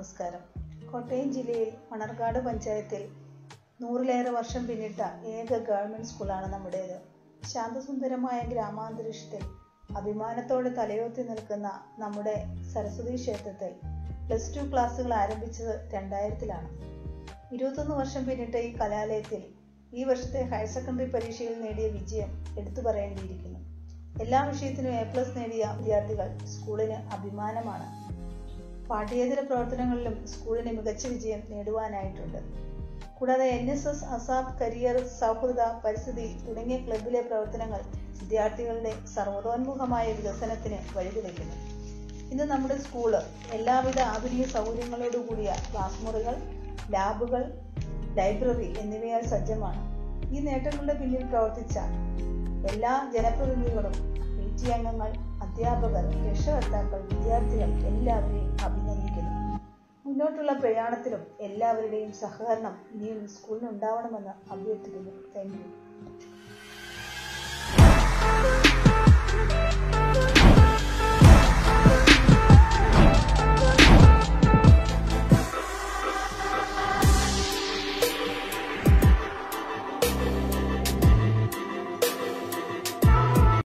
നമസ്കാരം കോട്ടയം ജില്ലയിൽ മണർകാട് പഞ്ചായത്തിൽ നൂറിലേറെ വർഷം പിന്നിട്ട ഏക ഗവൺമെൻറ് സ്കൂളാണ് നമ്മുടേത് ശാന്തസുന്ദരമായ ഗ്രാമാന്തരീക്ഷത്തിൽ അഭിമാനത്തോടെ തലയോത്തി നിൽക്കുന്ന നമ്മുടെ സരസ്വതി ക്ഷേത്രത്തിൽ പ്ലസ് ടു ക്ലാസ്സുകൾ ആരംഭിച്ചത് രണ്ടായിരത്തിലാണ് ഇരുപത്തൊന്ന് വർഷം പിന്നിട്ട ഈ കലാലയത്തിൽ ഈ വർഷത്തെ ഹയർ സെക്കൻഡറി പരീക്ഷയിൽ നേടിയ വിജയം എടുത്തു പറയേണ്ടിയിരിക്കുന്നു എല്ലാ വിഷയത്തിനും എ പ്ലസ് നേടിയ വിദ്യാർത്ഥികൾ സ്കൂളിന് അഭിമാനമാണ് പാഠ്യേതര പ്രവർത്തനങ്ങളിലും സ്കൂളിന് മികച്ച വിജയം നേടുവാനായിട്ടുണ്ട് കൂടാതെ എൻ എസ് എസ് അസാബ് കരിയർ സൗഹൃദ പരിസ്ഥിതി തുടങ്ങിയ ക്ലബിലെ പ്രവർത്തനങ്ങൾ വിദ്യാർത്ഥികളുടെ സർവതോന്മുഖമായ വികസനത്തിന് വഴിതെളിക്കുന്നു ഇന്ന് നമ്മുടെ സ്കൂള് എല്ലാവിധ ആധുനിക സൗകര്യങ്ങളോടുകൂടിയ ക്ലാസ് മുറികൾ ലാബുകൾ ലൈബ്രറി എന്നിവയാൽ സജ്ജമാണ് ഈ നേട്ടങ്ങളുടെ പിന്നിൽ പ്രവർത്തിച്ച എല്ലാ ജനപ്രതിനിധികളും പി ടി അംഗങ്ങൾ അധ്യാപകർ രക്ഷകർത്താക്കൾ വിദ്യാർത്ഥികൾ എല്ലാവരെയും അഭിനന്ദിക്കുന്നു മുന്നോട്ടുള്ള പ്രയാണത്തിലും എല്ലാവരുടെയും സഹകരണം ഇനിയും സ്കൂളിന് ഉണ്ടാവണമെന്ന് അഭ്യർത്ഥിക്കുന്നു താങ്ക് യു